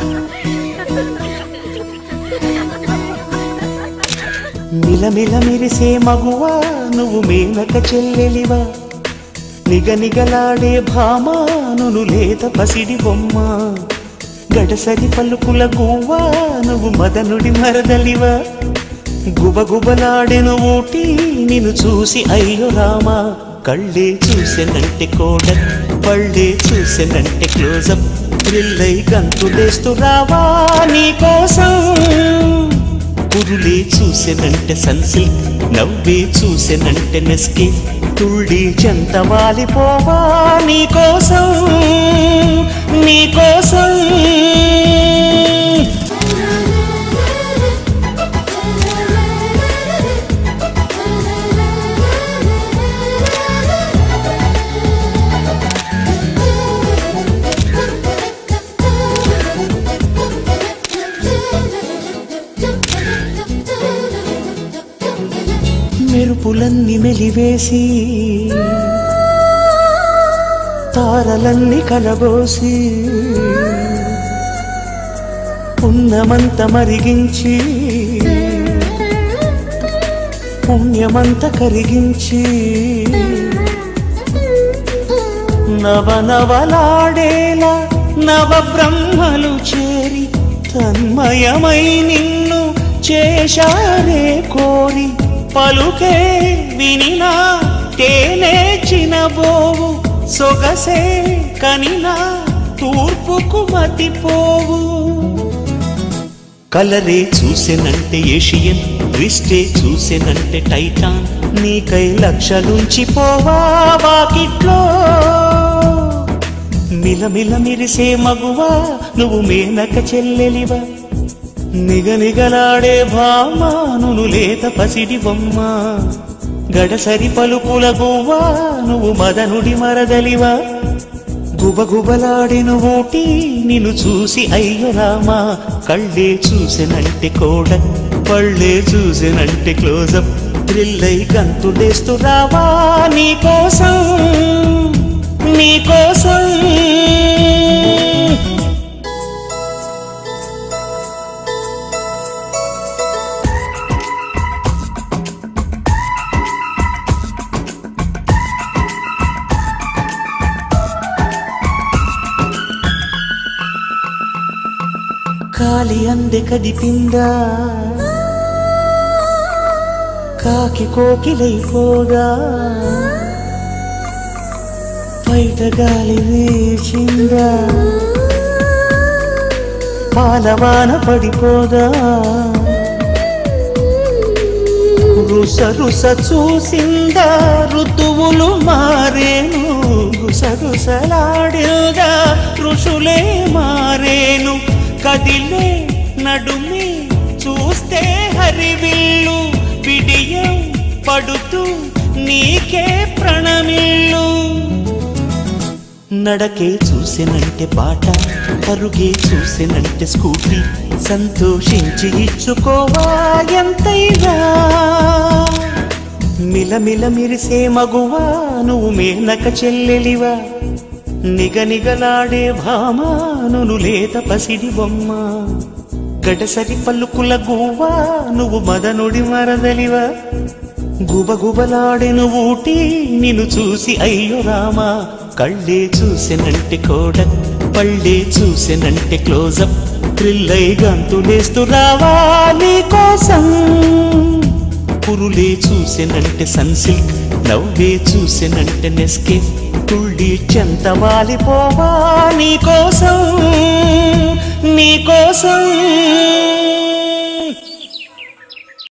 మిలమిల మెరిసే మగువా నువ్వు మేనక చెల్లెలివా నిగనిగలాడే భామా నును లేత పసిడి బొమ్మ గడసరి పలుకుల గువ్వా నువ్వు మదనుడి మరదలివా గుబగుబలాడెను ఊటి నిన్ను చూసి అయ్యో రామా కళ్ళే చూసెనంటే కోడ పళ్ళే చూసెనంటే క్లోజప్ థ్రిల్లై గంతులేస్తూ రావా నీ కోసం కురులే చూసెనంటే సన్సిల్క్ నవ్వే చూసెనంటే నెస్కే తుళ్ళి చెంత వాలిపోవా నీ కోసం నీ కోసం మెరుపులన్నీ మెలివేసి తారలన్నీ కలబోసి పుణ్యమంత మరిగించి పుణ్యమంత కరిగించి నవనవలాడేలా నవ బ్రహ్మలు చేరి తన్మయమై నిన్ను చేశారే కోరి పలుకే వినినా తేనే చినబోవు సొగసే కనినా తూర్పుకు మతిపోవు కలరే చూసెనంటే ఏషియన్ రిస్టే చూసెనంటే టైటాన్ నీకై లక్షలుంచి పోవా వాకిట్లో మిలమిల మిరిసే మగువా నువ్వు మేనక చెల్లెలివా నిగనిగలాడే భామానును లేత పసిడి బొమ్మ గడసరి పలుకుల గువ్వా నువ్వు మదనుడి మరదలివా గుబగుబలాడిన ఊటి నిన్ను చూసి అయ్యో రామా కళ్ళే చూసినంటే కోడ పళ్ళే చూసినంటే క్లోజప్ థ్రిల్లై గంతులేస్తూ రావా నీ కోసం నీ కోసం కాలి అందె కదిపిందా కాకి కోకిలైపోగా బయట గాలి వీచిందా పాలవాన పడిపోగా రుస రుస చూసిందా ఋతువులు మారేను రుస రుసలాడేగా ఋషులే మారేను కదిలే నడుమి చూస్తే హరివిల్లు విడియం పడుతూ నీకే ప్రణమిల్లు నడకే చూసినంటే బాట పరుగే చూసినంటే స్కూటీ సంతోషించి ఇచ్చుకోవా ఎంతైనా మిలమిల మిరిసే మగువా నువ్వు మేనక చెల్లెలివా నిగనిగలాడే భామా నువ్వు లేత పసిడి బొమ్మ గడసరి పలుకుల గువ్వా నువ్వు మదనుడి మరదలివా గుబగుబలాడెను ఊటి నిన్ను చూసి అయ్యో రామా కళ్ళే చూసినంటే కోడ పళ్ళే చూసినంటే క్లోజప్ థ్రిల్లై గంతులేస్తూ రావా నీ కోసం పురులే చూసినంటే సన్సిల్క్ నవ్వే చూసినంటే నెస్కే తుళ్ళి చెంత వాలిపోవా నీ కోసం నీ కోసం